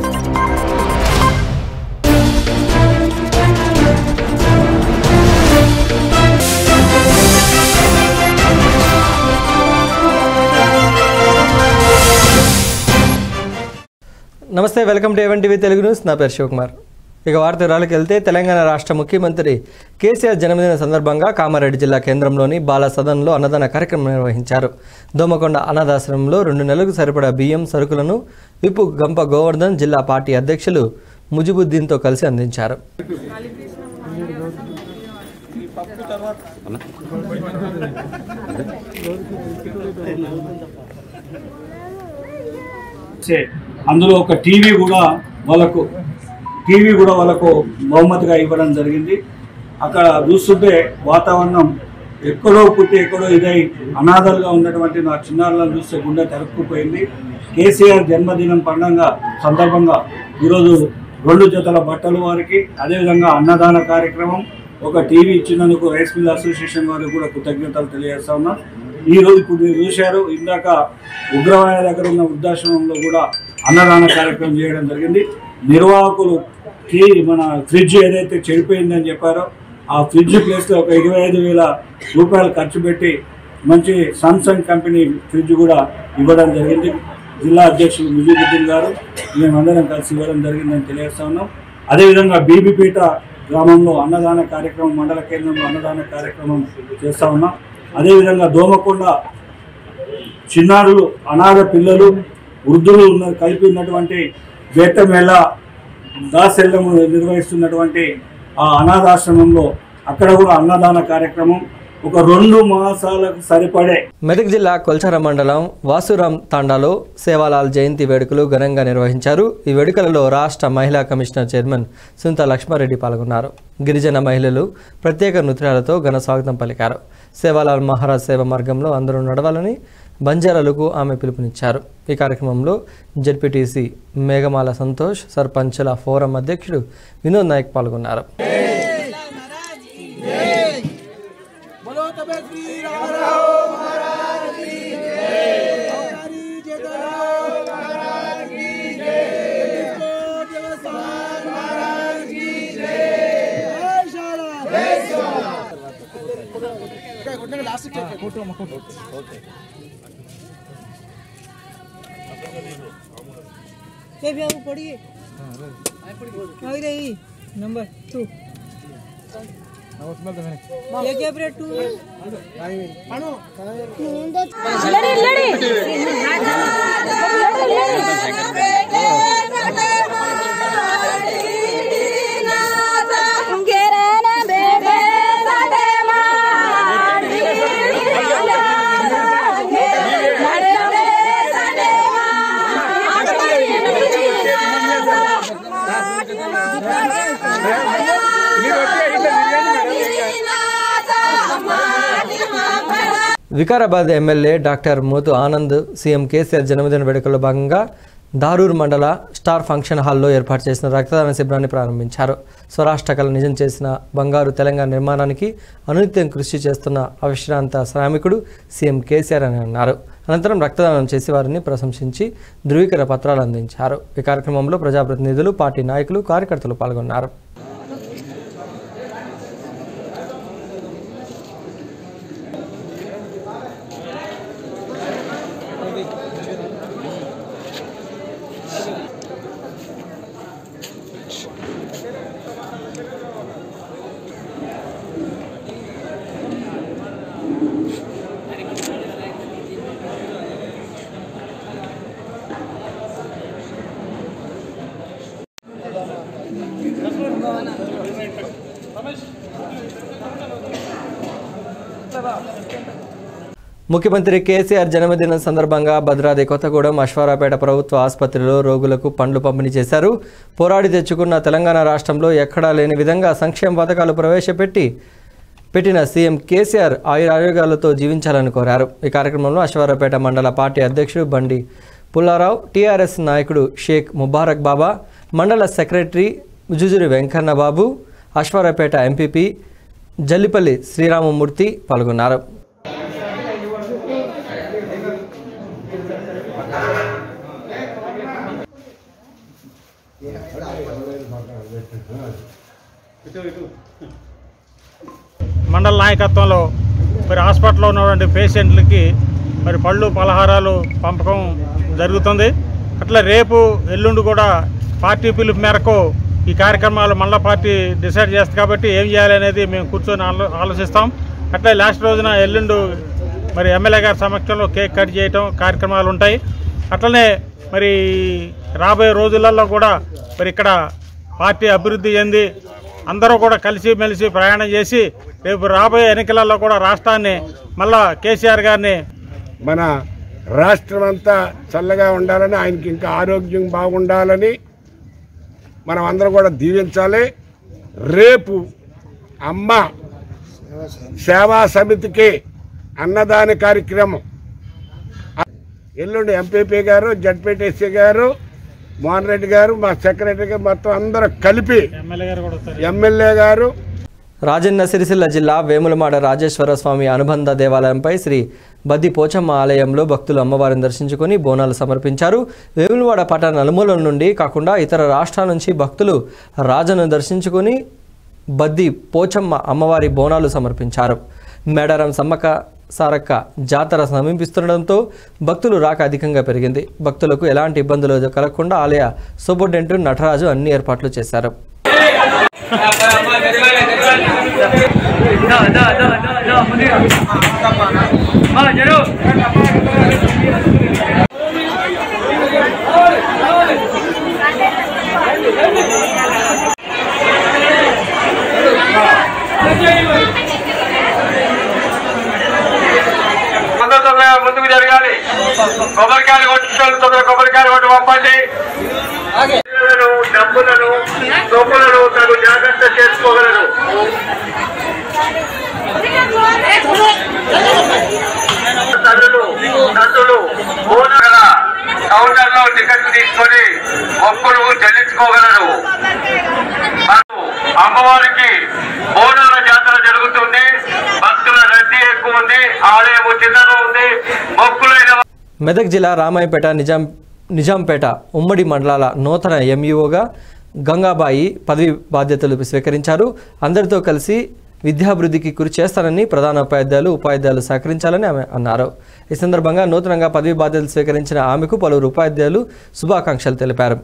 నమస్తే welcome to ఎవెన్ TV Telugu news నా పేరు శివకుమార్ ఇక వార్త వివరాలకు వెళ్తే తెలంగాణ రాష్ట్ర ముఖ్యమంత్రి కేసీఆర్ జన్మదిన సందర్భంగా కామారెడ్డి జిల్లా కేంద్రంలోని బాల సదన్లో అన్నదాన కార్యక్రమం నిర్వహించారు దోమకొండ అనాథాశ్రమంలో రెండు నెలలకు సరిపడా బియ్యం సరుకులను విప్పు గంప గోవర్ధన్ జిల్లా పార్టీ అధ్యక్షులు ముజిబుద్దీన్తో కలిసి అందించారు చే అందులో ఒక టీవీ కూడా వాళ్ళకు టీవీ కూడా వాళ్ళకు బహుమతిగా ఇవ్వడం జరిగింది అక్కడ చూస్తుంటే వాతావరణం ఎక్కడో పుట్టి ఎక్కడో ఇదై అనాథలుగా ఉన్నటువంటి నా చిన్నారులను చూస్తే గుండె తరుక్కుపోయింది కేసీఆర్ జన్మదినం పండుగ సందర్భంగా ఈరోజు రెండు జతల బట్టలు వారికి అదేవిధంగా అన్నదాన కార్యక్రమం ఒక టీవీ ఇచ్చినందుకు రైస్ మిల్ అసోసియేషన్ వారికి కూడా కృతజ్ఞతలు తెలియజేస్తా ఉన్నా ఈ రోజు ఇప్పుడు మీరు చూశారు ఇందాక ఉగ్రవాద దగ్గర ఉన్న వృద్ధాశ్రమంలో కూడా అన్నదాన కార్యక్రమం చేయడం జరిగింది నిర్వాహకులు కి మన ఫ్రిడ్జ్ ఏదైతే చెడిపోయిందని చెప్పారో ఆ ఫ్రిడ్జ్ ప్లేస్లో ఒక ఇరవై ఐదు వేల రూపాయలు ఖర్చు పెట్టి మంచి సామ్సంగ్ కంపెనీ ఫ్రిడ్జ్ కూడా ఇవ్వడం జరిగింది జిల్లా అధ్యక్షులు ముజీబుద్దీన్ గారు మేమందరం కలిసి ఇవ్వడం జరిగిందని తెలియజేస్తా ఉన్నాం అదేవిధంగా బీబీపేట గ్రామంలో అన్నదాన కార్యక్రమం మండల కేంద్రంలో అన్నదాన కార్యక్రమం చేస్తా ఉన్నాం అదేవిధంగా దోమకొండ చిన్నారులు అనాథ పిల్లలు వృద్ధులు ఉన్న కలిపి ఉన్నటువంటి వేటమేళ దాసెల్లము నిర్వహిస్తున్నటువంటి ఆ అనాథాశ్రమంలో అక్కడ కూడా అన్నదాన కార్యక్రమం ఒక రెండు మాసాలకు సరిపడే మెదక్ జిల్లా కొల్చార మండలం వాసురాం తాండాలో సేవాలాల్ జయంతి వేడుకలు ఘనంగా నిర్వహించారు ఈ వేడుకలలో రాష్ట్ర మహిళా కమిషనర్ చైర్మన్ సునీత లక్ష్మారెడ్డి పాల్గొన్నారు గిరిజన మహిళలు ప్రత్యేక నృత్యాలతో ఘన స్వాగతం పలికారు సేవాలాల్ మహారాజ్ సేవ మార్గంలో అందరూ నడవాలని బంజారాలకు ఆమె పిలుపునిచ్చారు ఈ కార్యక్రమంలో జెడ్పీటీసీ మేఘమాల సంతోష్ సర్పంచుల ఫోరం అధ్యక్షుడు వినోద్ నాయక్ పాల్గొన్నారు ये भी आप पढ़िए आ रही नंबर टू ये क्या ब्रेड टू Vikarabad MLA doctor Mothu Anand CM KCR జన్మదిన వేడుకల్లో భాగంగా దారూర్ మండల స్టార్ ఫంక్షన్ హాల్లో ఏర్పాటు చేసిన రక్తదాన శిబిరాన్ని ప్రారంభించారు స్వరాష్ట్ర కళ నిజం చేసిన బంగారు తెలంగాణ నిర్మాణానికి అనునిత్యం కృషి చేస్తున్న అవిశ్రాంత శ్రామికుడు సీఎం కేసీఆర్ అని అన్నారు అనంతరం రక్తదానం చేసి వారిని ప్రశంసించి ధృవీకరణ పత్రాలు అందించారు ఈ కార్యక్రమంలో ప్రజాప్రతినిధులు పార్టీ నాయకులు కార్యకర్తలు పాల్గొన్నారు ముఖ్యమంత్రి కేసీఆర్ జన్మదినం సందర్భంగా భద్రాద్రి కొత్తగూడెం అశ్వారాపేట ప్రభుత్వ ఆసుపత్రిలో రోగులకు పండ్లు పంపిణీ చేశారు పోరాడి తెచ్చుకున్న తెలంగాణ రాష్ట్రంలో ఎక్కడా లేని విధంగా సంక్షేమ పథకాలు ప్రవేశపెట్టి పెట్టిన సీఎం కేసీఆర్ ఆయురారోగ్యాలతో జీవించాలని కోరారు ఈ కార్యక్రమంలో అశ్వారాపేట మండల పార్టీ అధ్యక్షుడు బండి పుల్లారావు టీఆర్ఎస్ నాయకుడు షేక్ ముబారక్ బాబా మండల సెక్రటరీ జుజురి వెంకన్న బాబు అశ్వారాపేట ఎంపీపీ జల్లిపల్లి శ్రీరామమూర్తి పాల్గొన్నారు మండల నాయకత్వంలో మరి హాస్పిటల్లో ఉన్నటువంటి పేషెంట్లకి మరి పళ్ళు పలహారాలు పంపకం జరుగుతుంది అట్లా రేపు ఎల్లుండి కూడా పార్టీ పిలుపు మేరకు ఈ కార్యక్రమాలు మండల పార్టీ డిసైడ్ చేస్తుంది కాబట్టి ఏం చేయాలి అనేది మేము కూర్చొని ఆలో ఆలోచిస్తాం అట్లే లాస్ట్ రోజున ఎల్లుండు మరి ఎమ్మెల్యే గారి సమక్షంలో కేక్ కట్ చేయటం కార్యక్రమాలు ఉంటాయి అట్లనే మరి రాబోయే రోజులలో కూడా మరి ఇక్కడ పార్టీ అభివృద్ధి చెంది అందరూ కూడా కలిసి మెలిసి ప్రయాణం చేసి రేపు రాబోయే ఎన్నికలలో కూడా రాష్ట్రాన్ని మళ్ళా కేసీఆర్ గారిని మన రాష్ట్రం అంతా చల్లగా ఉండాలని ఆయనకి ఇంకా ఆరోగ్యం బాగుండాలని మనం అందరం కూడా దీవించాలి రేపు అమ్మ సేవా సమితికి అన్నదాన కార్యక్రమం ఎల్లుండి ఎంపీపీ గారు జడ్పీటీసీ గారు మోహన్ రెడ్డి గారు మా సెక్రటరీ గారు మొత్తం అందరూ కలిపి ఎమ్మెల్యే గారు కూడా వస్తారు ఎమ్మెల్యే గారు రాజన్న సిరిసిల్ల జిల్లా వేములమాడ రాజేశ్వర స్వామి అనుబంధ దేవాలయంపై శ్రీ బద్ది పోచమ్మ ఆలయంలో భక్తులు అమ్మవారిని దర్శించుకొని బోనాలు సమర్పించారు వేములవాడ పట్టణ నలుమూలల నుండి కాకుండా ఇతర రాష్ట్రాల నుంచి భక్తులు రాజను దర్శించుకొని బద్ది పోచమ్మ అమ్మవారి బోనాలు సమర్పించారు మేడారం సమ్మక్క సారక్క జాతర సమీపిస్తుండడంతో భక్తులు రాక అధికంగా పెరిగింది భక్తులకు ఎలాంటి ఇబ్బందులు కలగకుండా ఆలయ సూపరింటెండెంట్ నటరాజు అన్ని ఏర్పాట్లు చేశారు తొందర తొందరగా ముందుకు జరగాలి కొబ్బరికాయలు కొట్టుకోవాలి తొందర కొబ్బరికాయలు కొట్టి పంపండి పిల్లలను, డబ్బులను సొప్పులను తగు జాగ్రత్త చేసుకోగలరు తల్లులు తండ్రులు బోనగల కౌంటర్లో టికెట్ తీసుకొని మొక్కులు చెల్లించుకోగలరు మరియు అమ్మవారికి బోనాల జాతర జరుగుతుంది భక్తుల రద్దీ ఎక్కువ ఉంది ఆలయం చిన్నగా ఉంది మొక్కులైన మెదక్ జిల్లా రామాయపేట నిజాం నిజాంపేట ఉమ్మడి మండలాల నూతన ఎంఈఓగా గంగాబాయి పదవి బాధ్యతలు స్వీకరించారు అందరితో కలిసి విద్యాభివృద్ధికి కృషి చేస్తానని ప్రధాన ఉపాధ్యాయులు ఉపాధ్యాయులు సహకరించాలని ఆమె అన్నారు ఈ సందర్భంగా నూతనంగా పదవి బాధ్యతలు స్వీకరించిన ఆమెకు పలువురు ఉపాధ్యాయులు శుభాకాంక్షలు తెలిపారు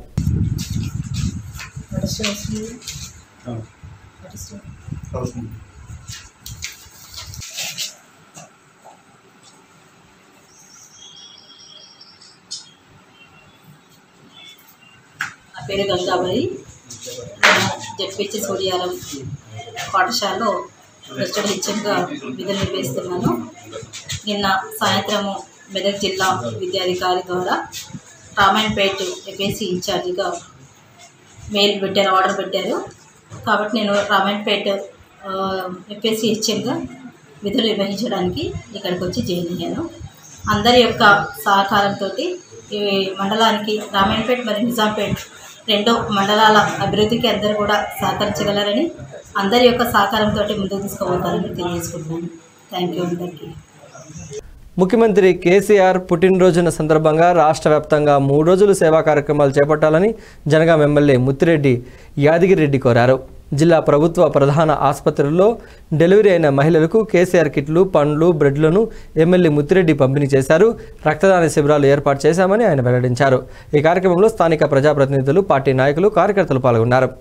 నా పేరు గంగాబాయి జడ్పిహెచ్ సూర్యారం పాఠశాలలో రెస్టెడ్ హెచ్ఎంగా విధులు నిర్వహిస్తున్నాను నిన్న సాయంత్రము మెదక్ జిల్లా విద్యాధికారి ద్వారా రామాయణపేట ఎపిఎస్సి ఇన్ఛార్జిగా మెయిల్ పెట్టారు ఆర్డర్ పెట్టారు కాబట్టి నేను రామాయణపేట ఎపిఎస్సి హెచ్ఎంగా విధులు నిర్వహించడానికి ఇక్కడికి వచ్చి జాయిన్ అయ్యాను అందరి యొక్క సహకారంతో ఈ మండలానికి రామాయణపేట మరియు నిజాంపేట్ రెండు మండలాల అభివృద్ధికి అందరూ కూడా సహకరించగలరని అందరి యొక్క సహకారంతో ముందుకు తీసుకోబోతారని తెలియజేసుకుంటున్నాను థ్యాంక్ యూ అందరికీ ముఖ్యమంత్రి కేసీఆర్ పుట్టినరోజున సందర్భంగా రాష్ట్ర వ్యాప్తంగా మూడు రోజులు సేవా కార్యక్రమాలు చేపట్టాలని జనగాం ఎమ్మెల్యే ముత్తిరెడ్డి యాదగిరెడ్డి కోరారు జిల్లా ప్రభుత్వ ప్రధాన ఆసుపత్రుల్లో డెలివరీ అయిన మహిళలకు కేసీఆర్ కిట్లు పండ్లు బ్రెడ్లను ఎమ్మెల్యే ముత్తిరెడ్డి పంపిణీ చేశారు రక్తదాన శిబిరాలు ఏర్పాటు చేశామని ఆయన వెల్లడించారు ఈ కార్యక్రమంలో స్థానిక ప్రజాప్రతినిధులు పార్టీ నాయకులు కార్యకర్తలు పాల్గొన్నారు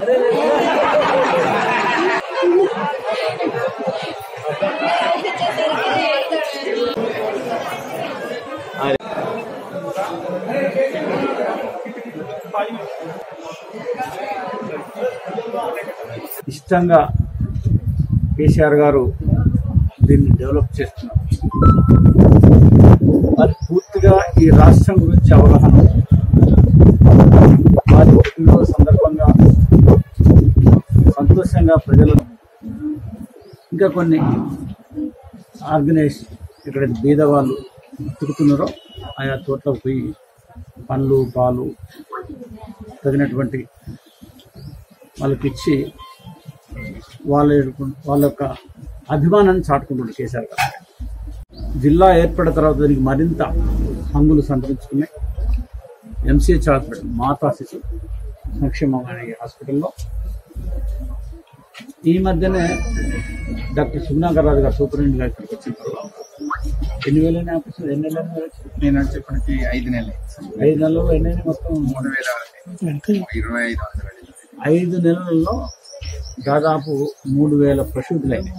ఇష్టంగా కేసీఆర్ గారు దీన్ని డెవలప్ చేస్తున్నారు అది పూర్తిగా ఈ రాష్ట్రం గురించి అవగాహన ఉంది. వారి పుట్టినరోజు సందర్భంగా సంతోషంగా ప్రజలు ఇంకా కొన్ని ఆర్గనైజ్ ఇక్కడ బీద వాళ్ళు తిరుగుతున్నారో ఆయా చోట్లకు పోయి పండ్లు పాలు తగినటువంటి వాళ్ళకి ఇచ్చి వాళ్ళ యొక్క- వాళ్ళ యొక్క అభిమానాన్ని చాటుకుంటున్నారు కేసీఆర్ గారు జిల్లా ఏర్పడిన తర్వాత దీనికి మరింత హంగులు సంతరించుకున్నాయి ఎంసీహెచ్ హాస్పిటల్ మాతా శిశు సంక్షేమం అనే హాస్పిటల్లో ఈ మధ్యనే డాక్టర్ సుగుణాకర్ రాజు గారు సూపరింటెండెంట్ గారు ఇక్కడికి వచ్చిన తర్వాత ఎన్ని వేలు ఆపరేషన్ ఎన్ని నెలలు అయింది? నేను వచ్చేప్పటికి ఐదు నెలలు ఐదు నెలలు ఎన్ని అయినాయి మొత్తం మూడు వేల ఇరవై ఐదు వందలు ఐదు నెలలలో దాదాపు మూడు వేల ప్రసూతులైనాయి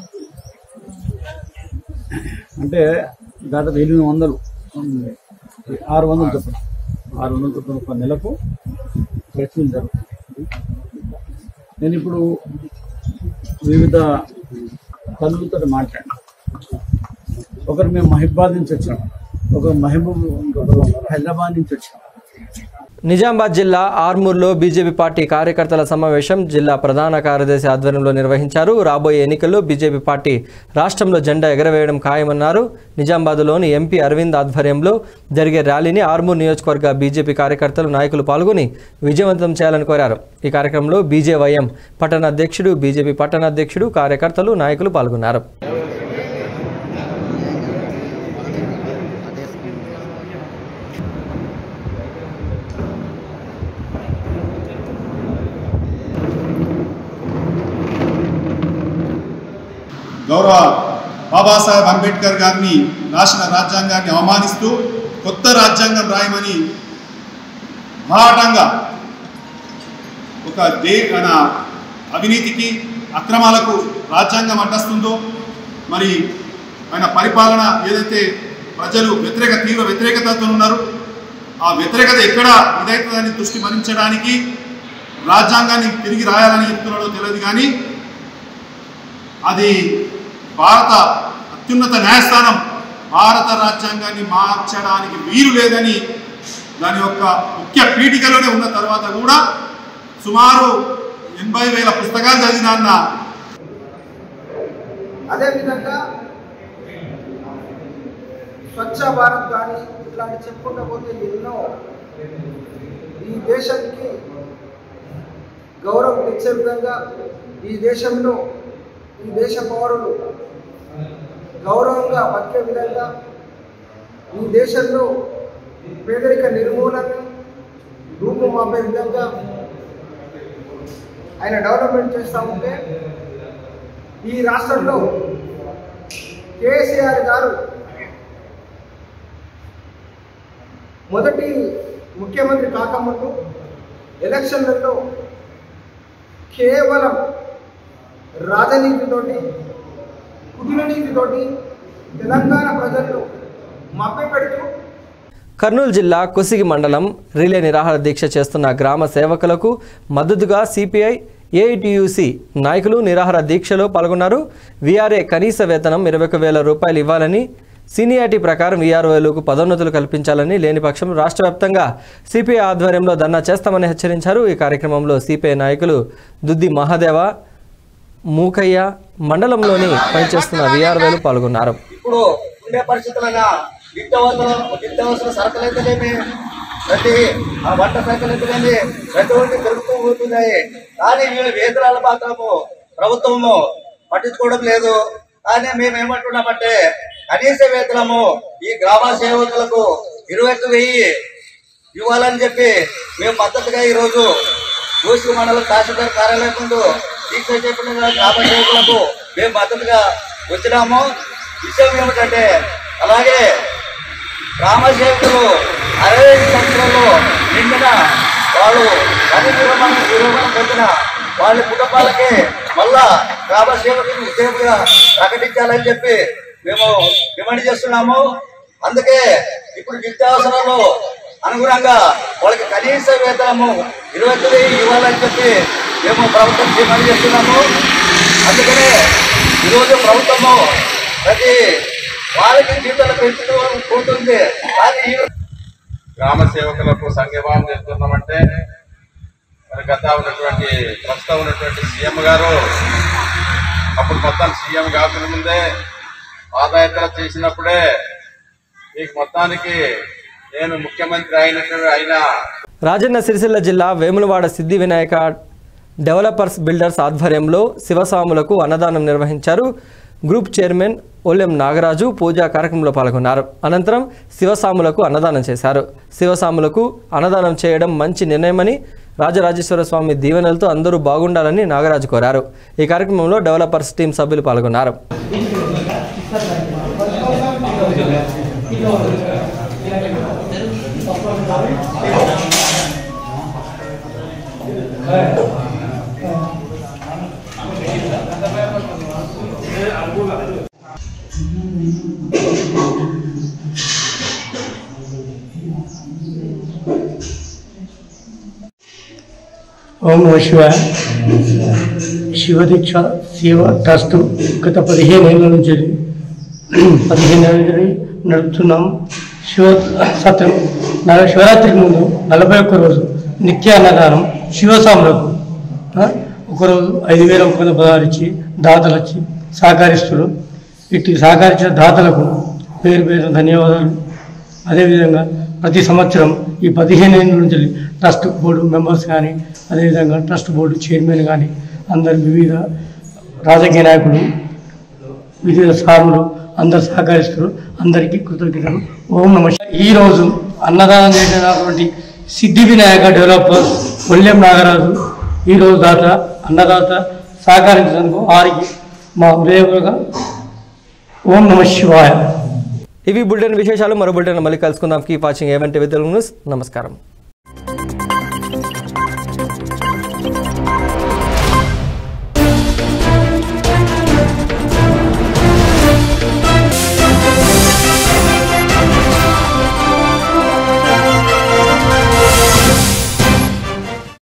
అంటే దాదాపు ఎనిమిది వందలు ఉమ్, ఆరు వందలు చొప్పున ఆరు వందల చొప్పున ఒక నెలకు ప్రసూతులు జరుగుతుంది నేను ఇప్పుడు వివిధ తల్లులతో మాట్లాడాను ఒకరు మేము మహిబాద్ నుంచి వచ్చాం ఒకరు మహబూబ్ ఇంకొకరు హైదరాబాద్ నుంచి వచ్చాం నిజామాబాద్ జిల్లా ఆర్మూర్లో బీజేపీ పార్టీ కార్యకర్తల సమావేశం జిల్లా ప్రధాన కార్యదర్శి ఆధ్వర్యంలో నిర్వహించారు రాబోయే ఎన్నికల్లో బీజేపీ పార్టీ రాష్ట్రంలో జెండా ఎగరవేయడం ఖాయమన్నారు నిజామాబాద్లోని ఎంపీ అరవింద్ ఆధ్వర్యంలో జరిగే ర్యాలీని ఆర్మూర్ నియోజకవర్గ బీజేపీ కార్యకర్తలు నాయకులు పాల్గొని విజయవంతం చేయాలని కోరారు ఈ కార్యక్రమంలో బీజేవైఎం పట్టణ అధ్యక్షుడు బీజేపీ పట్టణ అధ్యక్షుడు కార్యకర్తలు నాయకులు పాల్గొన్నారు గౌరవ బాబాసాహెబ్ అంబేద్కర్ గారిని రాసిన రాజ్యాంగాన్ని అవమానిస్తూ కొత్త రాజ్యాంగం రాయమని బాహాటంగా ఒక దే మన అవినీతికి అక్రమాలకు రాజ్యాంగం అడ్డస్తుందో మరి ఆయన పరిపాలన ఏదైతే ప్రజలు వ్యతిరేక తీవ్ర వ్యతిరేకతతో ఉన్నారు ఆ వ్యతిరేకత ఎక్కడ ఇదవుతుందని దృష్టి మరించడానికి రాజ్యాంగాన్ని తిరిగి రాయాలని చెప్తున్నాడో తెలియదు కానీ అది భారత అత్యున్నత న్యాయస్థానం భారత రాజ్యాంగాన్ని మార్చడానికి వీలు లేదని దాని యొక్క ముఖ్య పీఠికలోనే ఉన్న తర్వాత కూడా సుమారు ఎనభై వేల పుస్తకాలు చదివిన అన్న అదేవిధంగా స్వచ్ఛ భారత్ కానీ ఇట్లాంటి చెప్పుకుంటూ పోతే ఎన్నో ఈ దేశానికి గౌరవం తెచ్చే విధంగా ఈ దేశంలో ఈ దేశ పౌరులు గౌరవంగా బతికే విధంగా ఈ దేశంలో పేదరిక నిర్మూలన రూపుమాపే విధంగా ఆయన డెవలప్మెంట్ చేస్తూ ఉంటే ఈ రాష్ట్రంలో కేసీఆర్ గారు మొదటి ముఖ్యమంత్రి కాకముందు ఎలక్షన్లలో కేవలం రాజనీతితోటి కుటిల నీతితోటి తెలంగాణ ప్రజలను మభ్యపెడుతూ కర్నూలు జిల్లా కుసిగి మండలం రిలే నిరాహార దీక్ష చేస్తున్న గ్రామ సేవకులకు మద్దతుగా సిపిఐ ఏఐటియుసి నాయకులు నిరాహార దీక్షలో పాల్గొన్నారు వీఆర్ఏ కనీస వేతనం ఇరవై ఒక వేల రూపాయలు ఇవ్వాలని సీనియారిటీ ప్రకారం వీఆర్ఓలకు పదోన్నతులు కల్పించాలని లేని పక్షం రాష్ట్ర వ్యాప్తంగా సిపిఐ ఆధ్వర్యంలో ధర్నా చేస్తామని హెచ్చరించారు ఈ కార్యక్రమంలో సిపిఐ నాయకులు దుద్ది మహాదేవ మూకయ్య మండలంలోని పనిచేస్తున్న వీఆర్ఓలు పాల్గొన్నారు ఇప్పుడు ఉండే పరిస్థితులైనా నిత్యావసరం నిత్యావసర సరుకులు అయితేనేమి ప్రతి ఆ వంట సరుకులు అయితేనేమి ప్రతి ఒక్కటి పెరుగుతూ పోతున్నాయి కానీ వీళ్ళ వేతనాల మాత్రము ప్రభుత్వము పట్టించుకోవడం లేదు కానీ మేము ఏమంటున్నామంటే కనీస వేతనము ఈ గ్రామ సేవకులకు ఇరవై ఒక్క వెయ్యి ఇవ్వాలని చెప్పి మేము మద్దతుగా ఈరోజు కోసి మండలం తహసీల్దార్ కార్యాలయం ముందు దీక్ష చేపట్టిన గ్రామ సేవకులకు మేము మద్దతుగా వచ్చినాము విషయం ఏమిటంటే అలాగే గ్రామ సేవకులు అరవై ఐదు సంవత్సరాలు నిండిన వాళ్ళు పని విరమణ విరమణ పొందిన వాళ్ళ కుటుంబాలకి మళ్ళా గ్రామ సేవకులు ఉద్యోగులుగా ప్రకటించాలని చెప్పి మేము డిమాండ్ చేస్తున్నాము అందుకే ఇప్పుడు నిత్యావసరాలు అనుగుణంగా వాళ్ళకి కనీస వేతనము ఇరవై ఒక్క వెయ్యి ఇవ్వాలని చెప్పి మేము ప్రభుత్వం డిమాండ్ చేస్తున్నాము అందుకనే ఈరోజు ప్రభుత్వము ప్రతి వాళ్ళకి జీతాలు పెంచుతూ పోతుంది కానీ ఈ గ్రామ సేవకులకు సంఘీభావం చేస్తున్నామంటే మరి గత ఉన్నటువంటి ప్రస్తుతం ఉన్నటువంటి సీఎం గారు అప్పుడు మొత్తం సీఎం కాకుండా ముందే పాదయాత్ర చేసినప్పుడే మీకు మొత్తానికి నేను ముఖ్యమంత్రి అయినట్టు అయినా రాజన్న సిరిసిల్ల జిల్లా వేములవాడ సిద్ధి వినాయక డెవలపర్స్ బిల్డర్స్ ఆధ్వర్యంలో శివస్వాములకు అన్నదానం నిర్వహించారు గ్రూప్ చైర్మన్ ఒల్లెం నాగరాజు పూజా కార్యక్రమంలో పాల్గొన్నారు అనంతరం శివస్వాములకు అన్నదానం చేశారు శివస్వాములకు అన్నదానం చేయడం మంచి నిర్ణయమని రాజరాజేశ్వర స్వామి దీవెనలతో అందరూ బాగుండాలని నాగరాజు కోరారు ఈ కార్యక్రమంలో డెవలపర్స్ టీం సభ్యులు పాల్గొన్నారు ఓం నమ శివాయ శివదీక్ష శివ ట్రస్ట్ గత పదిహేను ఏళ్ళ నుంచి పదిహేను ఏళ్ళ నుంచి నడుపుతున్నాం శివ సత్యం నల శివరాత్రికి ముందు నలభై ఒక్క రోజు నిత్య అన్నదానం శివస్వాములకు ఆ, ఒకరోజు ఐదు వేల ఒక వంద పదహారు ఇచ్చి దాతలు వచ్చి సహకరిస్తున్నారు ఇటు సహకరించిన దాతలకు పేరు పేరు ధన్యవాదాలు అదేవిధంగా ప్రతి సంవత్సరం ఈ పదిహేను ఏళ్ళ నుంచి ట్రస్ట్ బోర్డు మెంబర్స్ కానీ అదేవిధంగా ట్రస్ట్ బోర్డు చైర్మన్ కానీ అందరు వివిధ రాజకీయ నాయకులు వివిధ సాములు అందరు సహకరిస్తారు అందరికీ కృతజ్ఞతలు ఓం నమ శివాయ. ఈ రోజు అన్నదానం చేసినటువంటి సిద్ధి వినాయక డెవలపర్ కొల్లెం నాగరాజు ఈ రోజు దాత అన్నదాత సహకరించినందుకు వారికి మా హృదయపూర్వక ఓం నమ శివాయ ఇవి బులెటిన్ విశేషాలు మరో బులెటిన్ మళ్ళీ కలుసుకుందాం కీప్ వాచింగ్ ఏమంటే విద్యుల్ న్యూస్ నమస్కారం